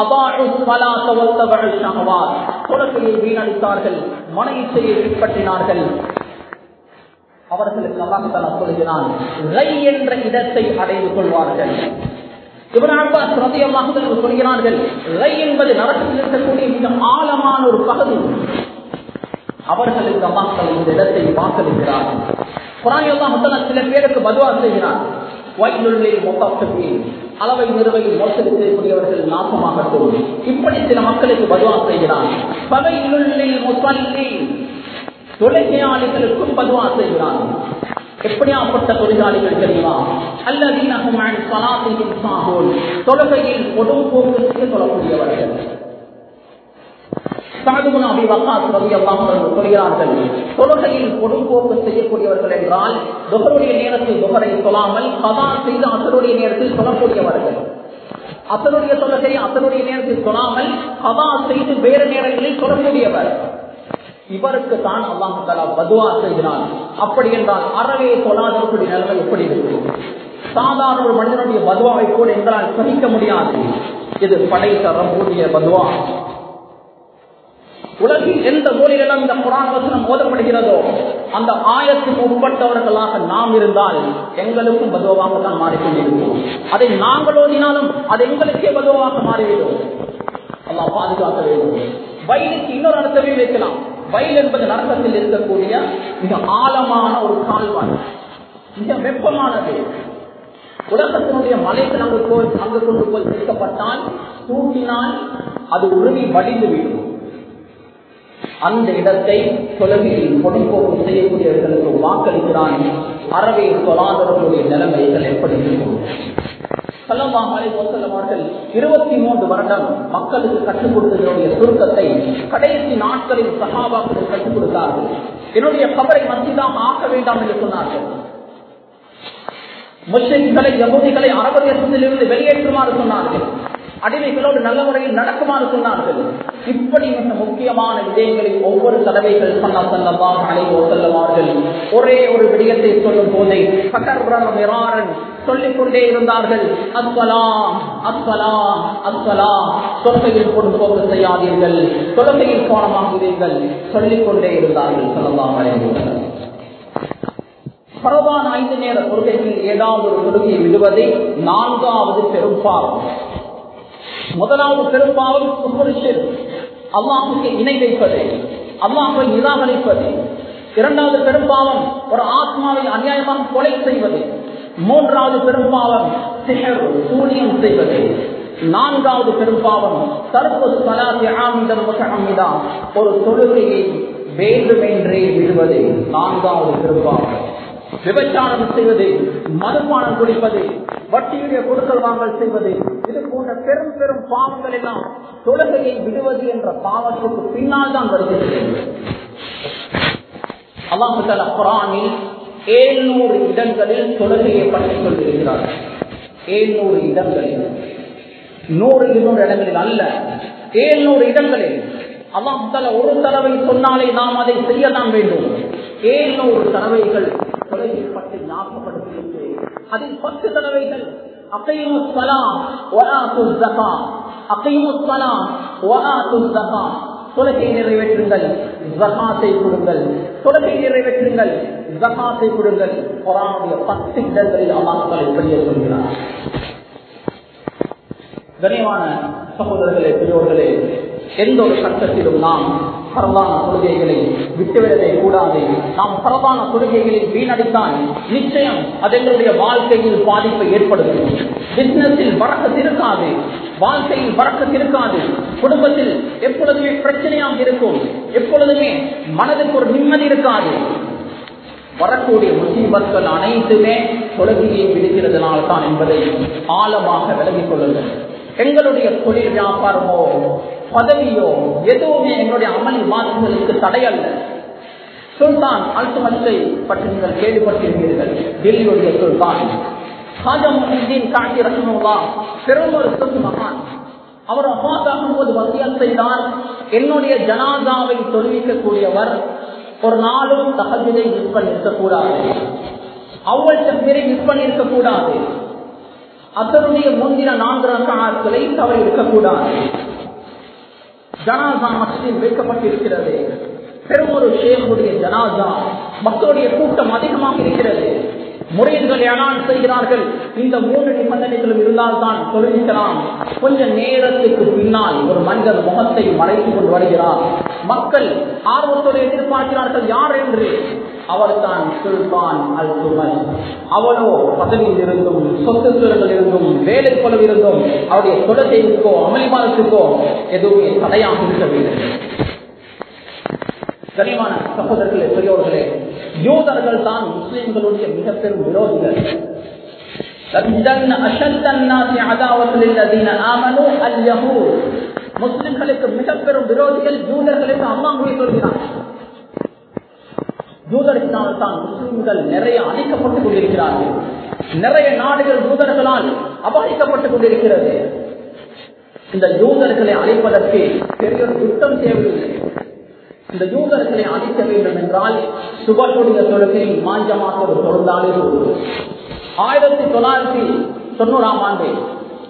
தொழுகையை வீணடித்தார்கள் மன இச்சையை பின்பற்றினார்கள் அவர்களுக்கு அல்லாஹாலா சொல்கிறான் என்ற இடத்தை அடைந்து கொள்வார்கள் சொல்கிறார்கள் என்பது நரகத்தில் இருக்கக்கூடிய மிக ஆழமான ஒரு பகுதி அவர்களுக்கு அம்மாக்கள் இந்த இடத்தை வாக்களிக்கிறார்கள் குரான் சில பேருக்கு பதுவா செய்கிறார் அளவை நிறுவையில் மோசடி செய்யக்கூடியவர்கள் நாசமாகட்டும் இப்படி சில மக்களுக்கு பதுவா செய்கிறான் தொழிலாளிகளுக்கும் பதுவா செய்கிறான் எப்படியாப்பட்ட தொழிலாளிகள் தெரியுமா அல்லது தொழுகையில் கொடும் போக்கு செய்ய சொல்லக்கூடியவர்கள் சொல்கிறார்கள் தொழுகையில் கொடும்போக்கு செய்யக்கூடியவர்கள் என்றால் துகருடைய நேரத்தில் துகரை சொல்லாமல் கதா செய்து அசருடைய நேரத்தில் சொல்லக்கூடியவர்கள் அசருடைய தொழுகை அசருடைய நேரத்தில் சொல்லாமல் கதா செய்து வேறு நேரங்களில் சொல்லக்கூடியவர் இவருக்கு தான் அல்லாஹாலா பதுவா செய்கிறான் அப்படி என்றால் அறவே சொல்லாதவர்களுடைய நிலைமை எப்படி இருக்கும் சாதாரண ஒரு மனிதனுடைய பதுவாவை கூட எங்களால் சகிக்க முடியாது இது படைத்த ரப்பூடைய பதுவா உலகில் எந்த மொழியிலும் இந்த குரான் வசனம் ஓதப்படுகிறதோ அந்த ஆயத்துக்கு உட்பட்டவர்களாக நாம் இருந்தால் எங்களுக்கும் பதுவாக தான் மாறிக்கொண்டிருக்கிறோம் அதை நாங்கள் ஓதினாலும் அது எங்களுக்கே பதுவாக மாறிவிடும் அல்லாஹ் பாதுகாக்க வேண்டும் வயலுக்கு இன்னொரு அர்த்தமே வைக்கலாம் வயல் என்பது நரகத்தில் இருக்கக்கூடிய மிக ஆழமான ஒரு கால்வாய் மிக வெப்பமானது உலகத்தினுடைய மலைகள் அங்கு போய் அங்கு கொண்டு போய் சேர்க்கப்பட்டால் தூக்கினால் அது உருவி வடிந்து விடும் அந்த இடத்தை தொலைவில் பொடிப்போக்கு செய்யக்கூடியவர்களுக்கு வாக்களிக்கிறான் அறவே சொல்லாதவர்களுடைய நிலைமைகள் எப்படி இருக்கும் அவர்கள் இருபத்தி மூன்று வருடம் மக்களுக்கு கற்றுக் கொடுத்ததனுடைய சுருக்கத்தை கடைசி நாட்களில் சகாபாக்கள் கற்றுக் கொடுத்தார்கள் என்னுடைய கபரை மத்திதான் ஆக்க வேண்டாம் என்று சொன்னார்கள் முஸ்லிம்களை யகுதிகளை அரபு தேசத்திலிருந்து வெளியேற்றுமாறு சொன்னார்கள் அடிமைகளோடு நல்ல முறையில் நடக்குமாறு சொன்னார்கள் இப்படி மிக முக்கியமான விடயங்களில் ஒவ்வொரு தடவைகள் சொன்ன செல்லவா அலைவோ செல்லவார்கள் ஒரே ஒரு விடயத்தை சொல்லும் போதே பகர்வரன் சொல்லிக் கொண்டே இருந்தார்கள் அஸ்வலா அஸ்வலா அஸ்வலா தொழுகையில் கொண்டு போக செய்யாதீர்கள் தொழுகையில் கோணமாகிறீர்கள் சொல்லிக் கொண்டே இருந்தார்கள் செல்லவா அலைவோ பரவான ஐந்து நேர தொழுகைகளில் ஏதாவது ஒரு தொழுகையை விடுவதை நான்காவது பெரும்பாவம் முதலாவது பெரும்பாவம் அல்லாஹுக்கு இணை வைப்பது அல்லாஹை நிராகரிப்பது இரண்டாவது பெரும்பாவம் ஒரு ஆத்மாவை அநியாயமாக கொலை செய்வது மூன்றாவது பெரும்பாவம் சிகர் சூனியம் செய்வது நான்காவது பெரும்பாவம் தற்போது கலாசி ஆமிதா ஒரு தொழுகையை வேண்டுமென்றே விடுவது நான்காவது பெரும்பாவம் விபச்சாரம் செய்வது மதுபானம் குடிப்பது வட்டியுடைய கொடுக்கல் வாங்கல் செய்வது இது போன்ற பெரும் பெரும் பாவங்கள் எல்லாம் தொழுகையை விடுவது என்ற பாவத்துக்கு பின்னால் தான் வருகிறது அல்லாஹால குரானில் ஏழ்நூறு இடங்களில் தொழுகையை பற்றி சொல்லியிருக்கிறார் ஏழ்நூறு இடங்களில் நூறு இருநூறு இடங்களில் அல்ல ஏழ்நூறு இடங்களில் அல்லாஹால ஒரு தடவை சொன்னாலே நாம் அதை செய்யத்தான் வேண்டும் ஏழ்நூறு தடவைகள் தொலைவை பற்றி ஞாபகப்படுத்துகின்றேன் அதில் பத்து தடவைகள் தொலைகை நிறைவேற்றுங்கள் ஜகாத்தை கொடுங்கள் தொலைகை நிறைவேற்றுங்கள் ஜகாத்தை கொடுங்கள் குரானுடைய பத்து இடங்களில் அல்லாஹால இப்படியே சொல்கிறார் கனியமான சகோதரர்களே பெரியோர்களே எந்த ஒரு கட்டத்திலும் நாம் பரவான கொள்கைகளை விட்டுவிடவே கூடாது நாம் பரவான கொள்கைகளில் வீணடித்தால் நிச்சயம் அது எங்களுடைய வாழ்க்கையில் பாதிப்பை ஏற்படுத்தும் பிசினஸில் வரக்கத்து இருக்காது வாழ்க்கையில் வரக்கத்து இருக்காது குடும்பத்தில் எப்பொழுதுமே பிரச்சனையாக இருக்கும் எப்பொழுதுமே மனதுக்கு ஒரு நிம்மதி இருக்காது வரக்கூடிய முசீபத்கள் அனைத்துமே தொழுகையை விடுகிறதுனால தான் என்பதை ஆழமாக விலகிக் கொள்ளுங்கள் எங்களுடைய தொழில் வியாபாரமோ பதவியோ எதுவுமே எங்களுடைய அமளி மாற்றுதலுக்கு தடையல்ல சுல்தான் அல்துமத்தை பற்றி நீங்கள் கேள்விப்பட்டிருக்கிறீர்கள் டெல்லியுடைய சுல்தான் காட்டி ரஹமுல்லா பெரும் ஒரு சொத்து மகான் அவர் அப்பாத்தாகும் போது வசியம் செய்தால் என்னுடைய ஜனாதாவை தொழுவிக்கக்கூடியவர் ஒரு நாளும் தகஜதை மிஸ் பண்ணி இருக்கக்கூடாது அவ்வளவு பேரை மிஸ் பண்ணி இருக்கக்கூடாது அதனுடைய முந்தின நான்கு ரக்காக்களை தவறு இருக்கக்கூடாது ஜனாசா மசதில் வைக்கப்பட்டிருக்கிறது பெரும் ஒரு ஷேகுடைய ஜனாசா மக்களுடைய கூட்டம் அதிகமாக இருக்கிறது முறையீடுகள் ஏனால் செய்கிறார்கள் இந்த மூன்று நிபந்தனைகளும் இருந்தால் தான் தொழிலிக்கலாம் கொஞ்ச நேரத்துக்கு பின்னால் ஒரு மனிதர் முகத்தை மறைத்துக் கொண்டு வருகிறார் மக்கள் ஆர்வத்தோடு எதிர்பார்க்கிறார்கள் யார் என்று அவர் தான் சுல்தான் அல் சுமை அவளோ பதவியில் இருந்தும் சொத்துக்கள் இருந்தும் வேலை கொலவு இருந்தும் அவருடைய தொலைகளுக்கோ அமளிமானத்துக்கோ எதுவுமே தடையாக இருக்கவில்லை கனிமான சகோதரர்களே பெரியோர்களே யூதர்கள் தான் முஸ்லிம்களுடைய மிக பெரும் விரோதிகள் முஸ்லிம்களுக்கு மிக பெரும் விரோதிகள் யூதர்களுக்கு அம்மாங்குடி சொல்கிறார் யூதர்களால் தான் முஸ்லிம்கள் நிறைய அழிக்கப்பட்டுக் கொண்டிருக்கிறார்கள் நிறைய நாடுகள் யூதர்களால் அபாதிக்கப்பட்டுக் கொண்டிருக்கிறது இந்த யூதர்களை அழைப்பதற்கு பெரிய ஒரு யுத்தம் தேவையில்லை இந்த யூதர்களை அழிக்க வேண்டும் என்றால் சுபத்துடைய தொழுகையில் மாஞ்சமாக ஒரு தொழுந்தாலே ஆயிரத்தி தொள்ளாயிரத்தி தொண்ணூறாம் ஆண்டு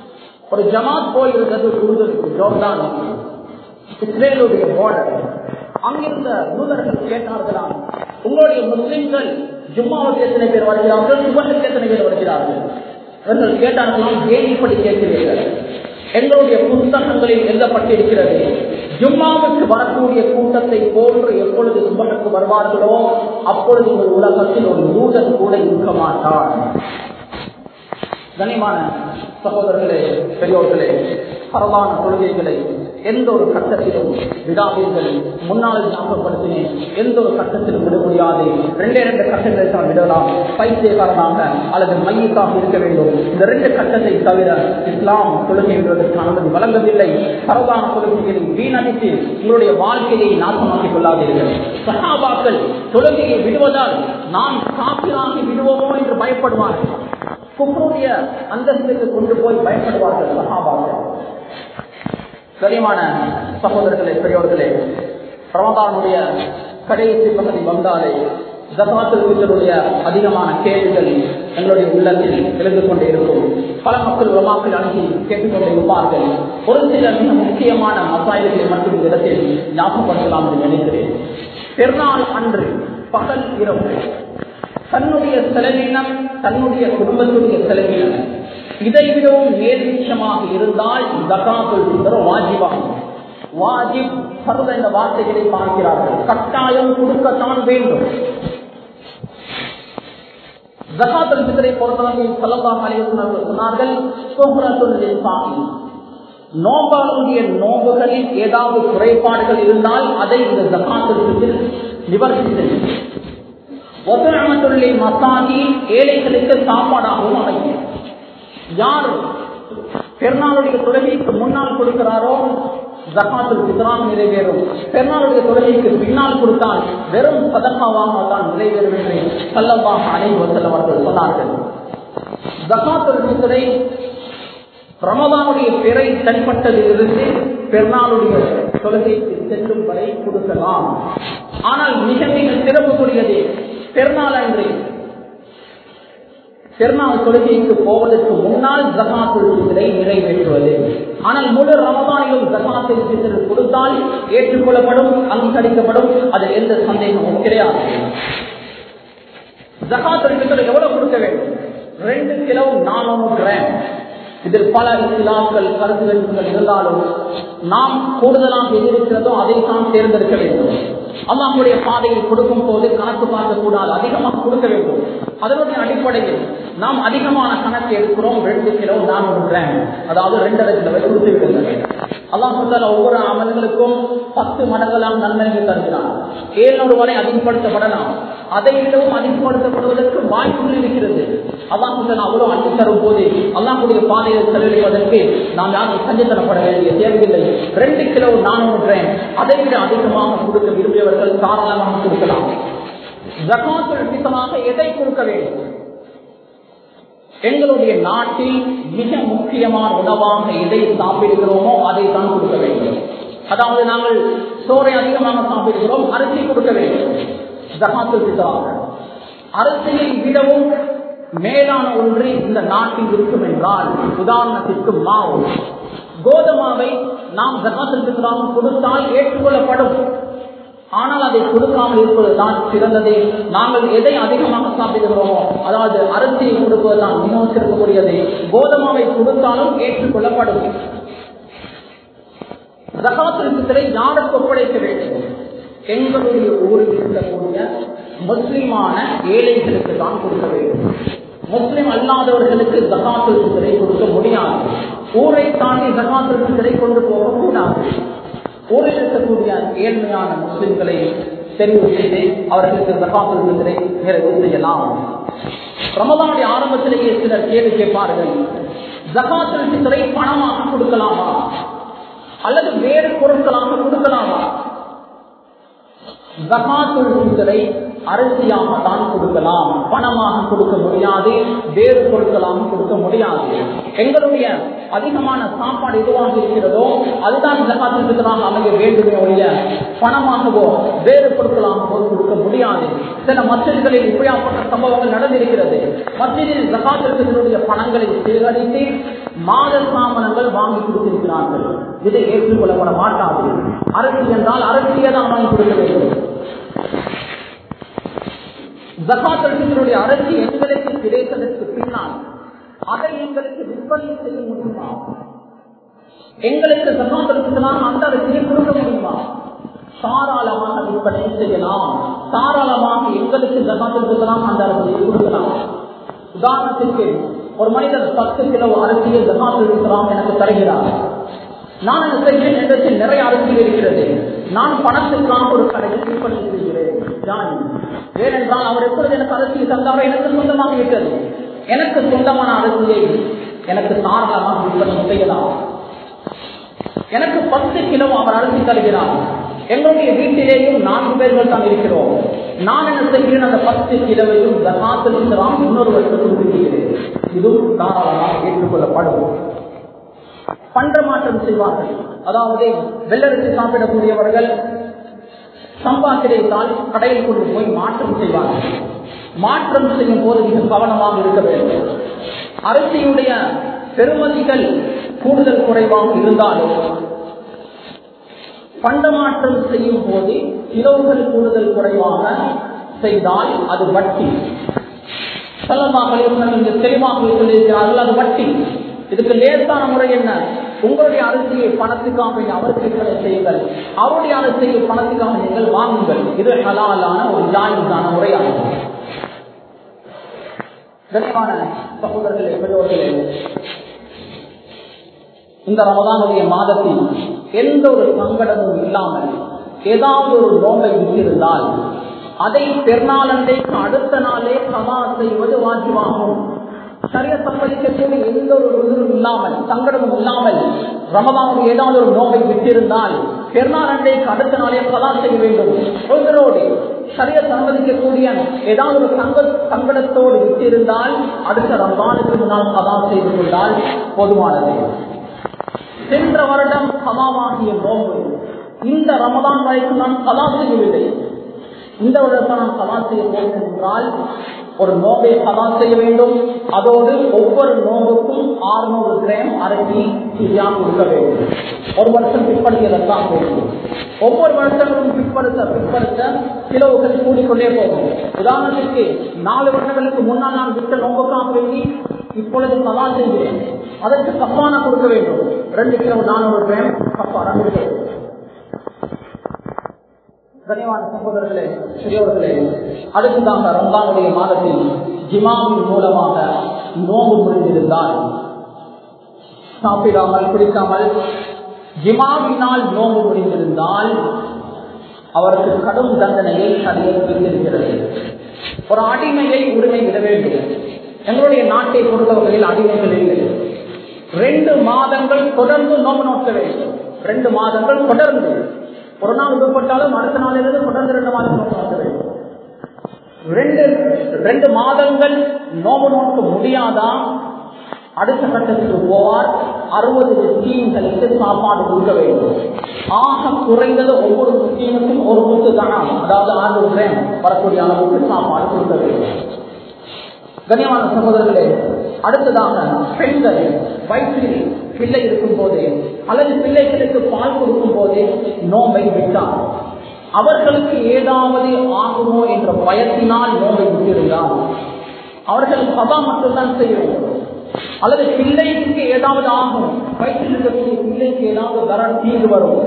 ஒரு ஜமாத் போயிருந்தது உருதலுக்கு ஜோர்தான் இஸ்ரேலுடைய பார்டர் அங்கிருந்த யூதர்கள் கேட்டார்களாம் உங்களுடைய முஸ்லிம்கள் ஜும்மாவுக்கு எத்தனை பேர் வருகிறார்கள் சுபனுக்கு எத்தனை பேர் வருகிறார்கள் அவர்கள் கேட்டார்களாம் ஏன் இப்படி கேட்கிறீர்கள் எங்களுடைய புத்தகங்களில் எழுதப்பட்டிருக்கிறது ஜும்மாவுக்கு வரக்கூடிய கூட்டத்தை போன்று எப்பொழுது சுபனுக்கு வருவார்களோ அப்பொழுது இந்த உலகத்தில் ஒரு யூதன் கூட இருக்க மாட்டார் கனிமான சகோதரர்களே பெரியோர்களே பரவான கொள்கைகளை எந்த ஒரு கட்டத்திலும் விடாதீர்கள் முன்னால் ஞாபகப்படுத்தினேன் எந்த ஒரு கட்டத்திலும் விட முடியாது ரெண்டே ரெண்டு கட்டங்களை தான் விடலாம் பைத்தியகாரனாக அல்லது மையத்தாக இருக்க வேண்டும் இந்த ரெண்டு கட்டத்தை தவிர இஸ்லாம் கொள்கை விடுவதற்கு அனுமதி வழங்கவில்லை பரவான கொள்கைகளை வீணடித்து உங்களுடைய வாழ்க்கையை நாசமாக்கிக் கொள்ளாதீர்கள் சகாபாக்கள் தொழுகையை விடுவதால் நாம் காப்பிராகி விடுவோமோ என்று பயப்படுவார்கள் குப்பருடைய அந்தஸ்துக்கு கொண்டு போய் பயப்படுவார்கள் சகாபாக்கள் கரிமான சகோதரர்களே பெரியோர்களே ரமதானுடைய கடைசி பகுதி வந்தாலே ஜகாத்துடைய அதிகமான கேள்விகள் எங்களுடைய உள்ளத்தில் எழுந்து கொண்டே இருக்கும் பல மக்கள் உலமாக்கள் அணுகி கேட்டுக்கொண்டே இருப்பார்கள் ஒரு சில மிக முக்கியமான மசாயல்களை மட்டும் இந்த இடத்தில் ஞாபகப்படுத்தலாம் என்று நினைக்கிறேன் பெருநாள் அன்று பகல் இரவு தன்னுடைய செலவினம் தன்னுடைய குடும்பத்துடைய செலவினம் இதை விடவும் நேர்மிச்சமாக இருந்தால் ஜகாத்துல் ஃபித்ர் வாஜிபாகும் வாஜிப் சர்வ இந்த வார்த்தைகளை பார்க்கிறார்கள் கட்டாயம் கொடுக்கத்தான் வேண்டும் ஜகாத்துல் ஃபித்ரை பொறுத்தவரை ஸல்லல்லாஹு அலைஹி வஸல்லம் சொன்னார்கள் சுஹ்ரத்துல் லிசாஹி நோம்பாளுடைய நோம்புகளில் ஏதாவது குறைபாடுகள் இருந்தால் அதை இந்த ஜகாத்துல் ஃபித்ர் நிவர்த்தி செய்யும் ஒத்துழைமத்துள்ளி மசாகி ஏழைகளுக்கு சாப்பாடாகவும் அமையும் யார் பெருநாளுடைய தொழுகைக்கு முன்னால் கொடுக்கிறாரோ ஜகாத்துல் பித்ரான் நிறைவேறும் பெருநாளுடைய தொழுகைக்கு பின்னால் கொடுத்தால் வெறும் சதக்காவாக தான் நிறைவேறும் என்று சல்லமாக அனைவர்கள் அவர்கள் சொன்னார்கள் ஜகாத்துல் பித்ரை ரமதானுடைய பிறை தனிப்பட்டதிலிருந்து பெருநாளுடைய தொழுகைக்கு செல்லும் வரை கொடுக்கலாம் ஆனால் மிக மிக சிறப்புக்குரியது பெருநாள் அன்று பெருநாள் தொழுகைக்கு போவதற்கு முன்னால் ஜகாத்துல் பித்ரை நிறைவேற்றுவது ஆனால் முழு ரமதானிலும் ஜகாத்துல் பித்ர் கொடுத்தால் ஏற்றுக்கொள்ளப்படும் அங்கீகரிக்கப்படும் அது எந்த சந்தேகமும் கிடையாது ஜகாத்துல் பித்ர் எவ்வளவு கொடுக்க வேண்டும் ரெண்டு கிலோ நானூறு கிராம் இதில் பல இஸ்லாம்கள் கருத்துகள் இருந்தாலும் நாம் கூடுதலாக எது இருக்கிறதோ அதை தான் தேர்ந்தெடுக்க வேண்டும் அல்லாஹுடைய பாதையில் கொடுக்கும் போது கணக்கு பார்க்க கூடாது அதிகமாக கொடுக்க வேண்டும் அதனுடைய அடிப்படையில் நாம் அதிகமான கணக்கு எடுக்கிறோம் ரெண்டு கிலோ நானூறு கிராம் அதாவது ரெண்டரை கிலோவை கொடுத்து விடுங்கள் அல்லாஹால ஒவ்வொரு அமல்களுக்கும் பத்து மடங்களாம் நன்மைகள் தருகிறார் ஏழுநூறு வரை அதிகப்படுத்தப்படலாம் அதை விடவும் அதிகப்படுத்தப்படுவதற்கு வாய்ப்புகள் இருக்கிறது அல்லாஹால அவ்வளவு அன்பு தரும் போது அல்லாஹுடைய பாதையில் செலவழிப்பதற்கு நாம் யாரும் சஞ்சை தரப்பட வேண்டிய தேவையில்லை ரெண்டு கிலோ நானூறு கிராம் அதை விட அதிகமாக கொடுக்க விரும்பியவர்கள் தாராளமாக கொடுக்கலாம் ஜகாத்துல் பித்தமாக எதை கொடுக்க வேண்டும் எங்களுடைய நாட்டில் மிக முக்கியமான உணவாக எதை சாப்பிடுகிறோமோ அதை தான் கொடுக்க வேண்டும் அதாவது நாங்கள் சோறை அதிகமாக சாப்பிடுகிறோம் அரிசி கொடுக்க வேண்டும் ஜகாத்துல் பித்தமாக அரிசியை விடவும் மேலான ஒன்று இந்த நாட்டில் இருக்கும் என்றால் உதாரணத்திற்கு மாவு கோதுமாவை நாம் ஜகாத்துல் பித்தராக கொடுத்தால் ஏற்றுக்கொள்ளப்படும் ஆனால் அதை கொடுக்காமல் இருப்பதுதான் சிறந்தது நாங்கள் எதை அதிகமாக சாப்பிடுகிறோமோ அதாவது அரிசியை கொடுப்பதுதான் மிகவும் சிறப்புக்குரியது கோதுமாவை கொடுத்தாலும் ஏற்றுக்கொள்ளப்படும் ஜகாத்திரை யாருக்கு ஒப்படைக்க வேண்டும் எங்களுடைய ஊரில் இருக்கக்கூடிய முஸ்லிமான ஏழைகளுக்கு தான் கொடுக்க வேண்டும் முஸ்லிம் அல்லாதவர்களுக்கு ஜகாத்திரை கொடுக்க முடியாது ஊரை தாண்டி ஜகாத்திரை கொண்டு போகக்கூடாது ஊரில் இருக்கக்கூடிய ஏழ்மையான முஸ்லிம்களை தெரிவு செய்து அவர்களுக்கு ஜகாத்திரை நிறைவு செய்யலாம் ரமதானுடைய ஆரம்பத்திலேயே சிலர் கேள்வி கேட்பார்கள் ஜகாத்தில் சித்தரை பணமாக கொடுக்கலாமா அல்லது வேறு பொருட்களாக கொடுக்கலாமா ஜகாத்துல் சித்தரை அரிசியாக தான் கொடுக்கலாம் பணமாக கொடுக்க முடியாது வேறு பொருட்களாக கொடுக்க முடியாது எங்களுடைய அதிகமான சாப்பாடு எதுவாக இருக்கிறதோ அதுதான் ஜகாத்துல் சித்தராக அமைய வேண்டுமே ஒழிய பணமாகவோ வேறு பொருட்களாகவோ கொடுக்க முடியாது சில மசிதிகளில் இப்படியாப்பட்ட சம்பவங்கள் நடந்திருக்கிறது மசிதில் ஜகாத்துல் சித்தருடைய பணங்களை சேகரித்து மாத சாமனங்கள் வாங்கி கொடுத்திருக்கிறார்கள் இதை ஏற்றுக்கொள்ளப்பட மாட்டாது அரிசி என்றால் அரிசியை தான் வாங்கி கொடுக்க வேண்டும் ஜகாத்தர்களுடைய அரிசி எங்களுக்கு கிடைத்ததற்கு பின்னால் அதை எங்களுக்கு விற்பனை செய்ய முடியுமா எங்களுக்கு ஜகாத்தர்களுக்கு அந்த அரிசியை கொடுக்க முடியுமா தாராளமாக விற்பனை செய்யலாம் தாராளமாக எங்களுக்கு ஜகாத்தர்களுக்கு அந்த அரிசியை கொடுக்கலாம் உதாரணத்திற்கு ஒரு மனிதர் பத்து கிலோ அரிசியை ஜகாத்தர்களுக்கு எனக்கு தருகிறார் நான் என்ன செய்கிறேன் என்னிடத்தில் நிறைய அரிசி இருக்கிறது நான் பணத்துக்காக ஒரு கடையில் விற்பனை செய்கிறேன் ஜானி ஏனென்றால் அவர் எப்பொழுது எனக்கு அரிசியை தந்தாரோ எனக்கு சொந்தமாக விட்டது எனக்கு சொந்தமான அரிசியை எனக்கு தாராளமாக விற்பனை செய்யலாம் எனக்கு பத்து கிலோ அவர் அரிசி தருகிறார் எங்களுடைய வீட்டிலேயும் நான்கு பேர்கள் தான் இருக்கிறோம் நான் என்ன செய்கிறேன் அந்த பத்து கிலோவையும் தகாத்தில் இன்னொரு வருஷத்துக்கு கொடுக்கிறேன் இதுவும் தாராளமாக ஏற்றுக்கொள்ளப்படும் பண்ட மாற்றம் செய்வார்கள் அதாவது வெள்ளரிசி சாப்பிடக்கூடியவர்கள் சம்பா கிடைத்தால் கடையில் கொண்டு போய் மாற்றம் செய்வார்கள் மாற்றம் செய்யும் போது மிக கவனமாக இருக்க வேண்டும் அரிசியுடைய பெருமதிகள் கூடுதல் குறைவாக இருந்தாலும் பண்டமாற்றம் செய்யும் போது கிலோகள் கூடுதல் குறைவாக செய்தால் அது வட்டி செல்லமாக தெளிவாக சொல்லியிருக்கிறார்கள் அது வட்டி இதுக்கு லேசான முறை என்ன உங்களுடைய அரிசியை பணத்துக்காக அவருக்கு விற்பனை செய்யுங்கள் அவருடைய அரிசியை பணத்துக்காக நீங்கள் வாங்குங்கள் இது ஹலாலான ஒரு ஜாயிஸான முறையாகும் கண்ணியமான சகோதரர்களே பெரியோர்களே இந்த ரமதானுடைய மாதத்தில் எந்த ஒரு சங்கடமும் இல்லாமல் ஏதாவது ஒரு நோம்பை விட்டிருந்தால் அதை பெருநாளந்தைக்கு அடுத்த நாளே சமா செய்வது வாஜிவாகும் சரிய சம்பளிக்கக்கூடிய எந்த ஒரு உதிரும் இல்லாமல் சங்கடமும் இல்லாமல் ரமதானுடைய ஏதாவது ஒரு நோம்பை விட்டிருந்தால் பெருநாள் அண்டைக்கு அடுத்த நாளே கதா செய்ய வேண்டும் உதிரோடு சரிய சம்மதிக்கக்கூடிய ஏதாவது ஒரு சங்க சங்கடத்தோடு விட்டிருந்தால் அடுத்த ரமதானுக்கு முன்னால் கதா செய்து கொண்டால் போதுமானது சென்ற வருடம் கமாவாகிய நோம்பு இந்த ரமதான் வரைக்கும் நான் கலா செய்யவில்லை இந்த வருடத்தில் நான் கலா செய்ய வேண்டும் என்றால் ஒரு நோம்பை கலா செய்ய வேண்டும் அதோடு ஒவ்வொரு நோம்புக்கும் ஆறுநூறு கிராம் அரிசி சிரியா கொடுக்க வேண்டும் ஒரு வருஷம் பிற்படுத்தியதான் வேண்டும் ஒவ்வொரு வருஷங்களும் பிற்படுத்த பிற்படுத்த கிலோவுகள் கூடிக்கொண்டே போகும் உதாரணத்திற்கு நாலு வருடங்களுக்கு முன்னால் நான் விட்ட நோம்புக்காக வேண்டி இப்பொழுது கலா செய்கிறேன் அதற்கு கப்பான கொடுக்க வேண்டும் ரெண்டு கிலோ நானூறு கிராம் கப்பான கொடுக்க வேண்டும் கனிவான சகோதரர்களே பெரியவர்களே அடுத்ததாக ரம்பானுடைய மாதத்தில் ஜிமாவின் மூலமாக நோம்பு முடிந்திருந்தால் சாப்பிடாமல் குடிக்காமல் ஜிமாவினால் நோம்பு முடிந்திருந்தால் அவருக்கு கடும் தண்டனையை சரியத்திருக்கிறது ஒரு அடிமையை உரிமை விட வேண்டும் எங்களுடைய நாட்டை பொறுத்தவர்களில் அடிமைகள் இல்லை ரெண்டு மாதங்கள் தொடர்ந்து நோம்பு நோக்க வேண்டும் ரெண்டு மாதங்கள் தொடர்ந்து ஒரு நாள் விடுபட்டாலும் அடுத்த நாளிலிருந்து தொடர்ந்து ரெண்டு மாதம் நோக்க நோக்க வேண்டும் ரெண்டு ரெண்டு மாதங்கள் நோம்பு நோக்க முடியாதா அடுத்த கட்டத்துக்கு போவார் அறுபது முஸ்லீம்களுக்கு சாப்பாடு கொடுக்க வேண்டும் ஆக குறைந்தது ஒவ்வொரு முஸ்லீமுக்கும் ஒரு முத்து தானா அதாவது ஆறு கிராம் வரக்கூடிய அளவுக்கு சாப்பாடு கொடுக்க வேண்டும் கண்ணியமான சகோதரர்களே அடுத்ததாக பெண்கள் வயிற்றில் பிள்ளை இருக்கும் போதே அல்லது பிள்ளைகளுக்கு பால் கொடுக்கும் போதே நோம்பை விட்டார் அவர்களுக்கு ஏதாவது ஆகுமோ என்ற பயத்தினால் நோம்பை விட்டிருந்தார் அவர்கள் சபா மட்டும்தான் செய்ய வேண்டும் அல்லது பிள்ளைக்கு ஏதாவது ஆகும் வயிற்றில் இருக்கக்கூடிய பிள்ளைக்கு ஏதாவது வர தீங்கு வரும்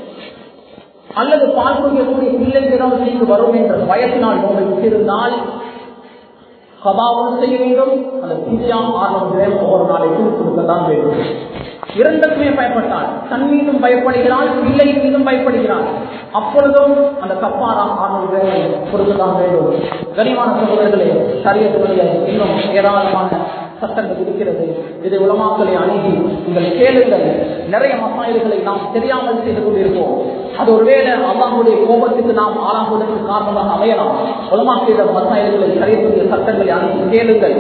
அல்லது பால் குடிக்கக்கூடிய பிள்ளைக்கு ஏதாவது தீங்கு வரும் என்ற பயத்தினால் நோம்பை விட்டிருந்தால் சபாவும் செய்ய வேண்டும் அந்த பிரியாம் ஆரம்பம் ஒவ்வொரு நாளைக்கும் கொடுக்கத்தான் வேண்டும் இரண்டுக்குமே பயப்பட்டால் தன் மீதும் பயப்படுகிறாள் பிள்ளை மீதும் பயப்படுகிறாள் அப்பொழுதும் அந்த கப்பாரா ஆறு கொடுக்கத்தான் வேண்டும் கனிமான சகோதரர்களே சரியத்துடைய இன்னும் ஏராளமான சட்டங்கள் இருக்கிறது இது உலமாக்களை அணுகி நீங்கள் கேளுங்கள் நிறைய மசாயல்களை நாம் தெரியாமல் செய்து கொண்டிருப்போம் அது ஒருவேளை அல்லாஹுடைய கோபத்துக்கு நாம் ஆளாகுவதற்கு காரணமாக அமையலாம் உலமாக்களிடம் மசாயல்களை சரியத்துடைய சட்டங்களை அணுகி கேளுங்கள்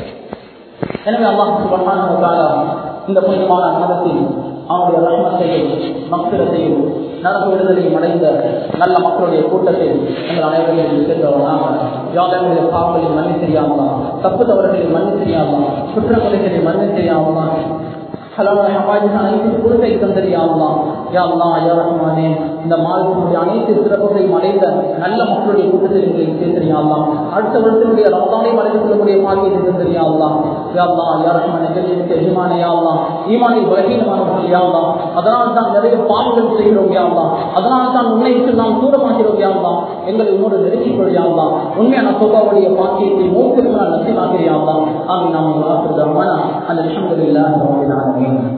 எனவே அல்லாஹ் இந்த புனிதமான மதத்தில் அவனுடைய ரத்னத்தையும் மக்களத்தையும் நரக விடுதலையும் அடைந்த நல்ல மக்களுடைய கூட்டத்தில் எங்கள் அனைவரையும் சேர்ந்தவர்களாக யாதவர்களுடைய பாவங்களை மன்னி தெரியாமலா தப்பு தவறுகளை மன்னி தெரியாமலா குற்றங்குறைகளை மன்னி தெரியாமலா ஹலாலான ஹவாஜிஸ் அனைத்து பொறுப்பை தந்தறியாவலாம் யா அல்லா யா ரஹ்மானே இந்த மாதத்தினுடைய அனைத்து சிறப்புகளையும் அடைந்த நல்ல மக்களுடைய கூட்டத்தில் எங்களை சேர்த்தறியாவலாம் அடுத்த வருடத்தினுடைய ரமதானை மறைந்து கொள்ளக்கூடிய பாக்கியத்தை தந்தறியாவலாம் யா அல்லா யா ரஹ்மானே கல்விக்கு எஜமானே யா அல்லா ஈமானில் பலகீனமானவர்கள் யா அல்லா அதனால் தான் நிறைய பாவங்கள் செய்கிறோம் யா அல்லா அதனால் தான் உன்னை விட்டு நாம் தூரமாகிறோம் யா அல்லா எங்களை உன்னோடு நெருக்கிக் கொள்ளியா அல்லா உண்மையான சோபாவுடைய பாக்கியத்தை மூக்கிற்கு நான் நசிவாகிறேன் யா அல்லா ஆமீன் நாம் வாக்குதாமான அந்த அல்ஹம்துலில்லாஹி ரப்பில் ஆலமீன்